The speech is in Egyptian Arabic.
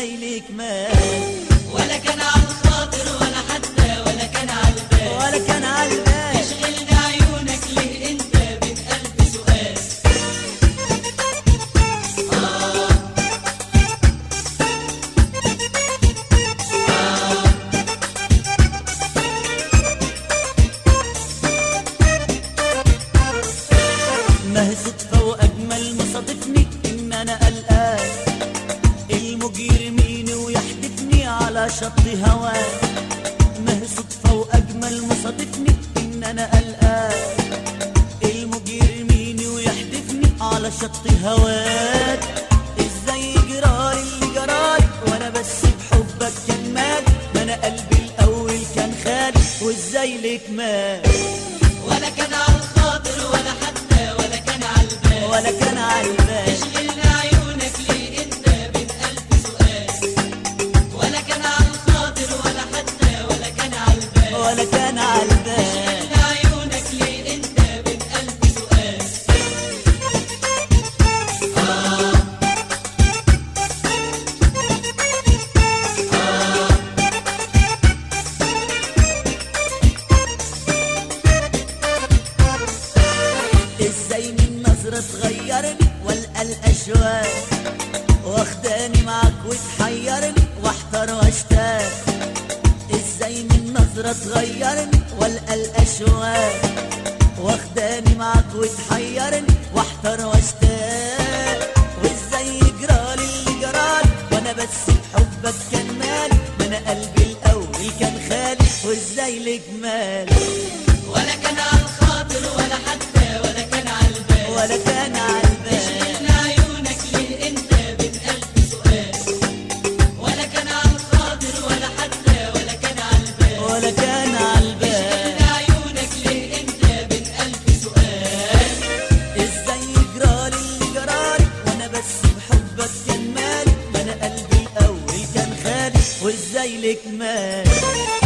وازاي ليك مال ولا كان على الخاطر ولا حتى ولا كان على البال ولا كان عالبال تشغلني عيونك ليه انت بين ألف سؤال ما هي صدفة وأجمل ما صادفني إن أنا قلقان الموج يرميني ويحدفني على شط هواه ما هي صدفة وأجمل ما صادفني إن أنا قلقان الموج يرميني ويحدفني على شط هواك إزاي جرالي اللي جرالي وأنا بس بحبك كان مالي ما أنا قلبي الأول كان خالي وإزاي ليك مال ولا كان على الخاطر ولا حتى ولا كان على البال ولا كان عالبال تشغلني عيونك ليه انت بين ألف سؤال ولا كان على الخاطر ولا حتى ولا كان على البال ولا كان عالبال تشغلني عيونك ليه انت بين ألف سؤال ازاي من نظرة تغيرني والقى الاشواق واخداني معاك وتحيرني واحتار واشتاق ازاي من نظرة تغيرني والقى الاشواق واخداني معاك وتحيرني واحتار واشتاق وازاي يجرالي اللي جرالي وانا بس بحبك كان مالي ما انا قلبي الاول كان خالي وازاي لك مالي ولا كان على الخاطر ولا حتى ولا كان على البال ولا كان عالبال تشغلني عيونك ليه انت بين ألف سؤال ولا كان على الخاطر ولا حتى ولا كان على البال ولا كان عالبال تشغلني عيونك ليه انت بين ألف سؤال ازاي يجرالي اللي جرالي وانا بس بحبك كان مالي ما انا قلبي الاول كان خالي وازاي لك مال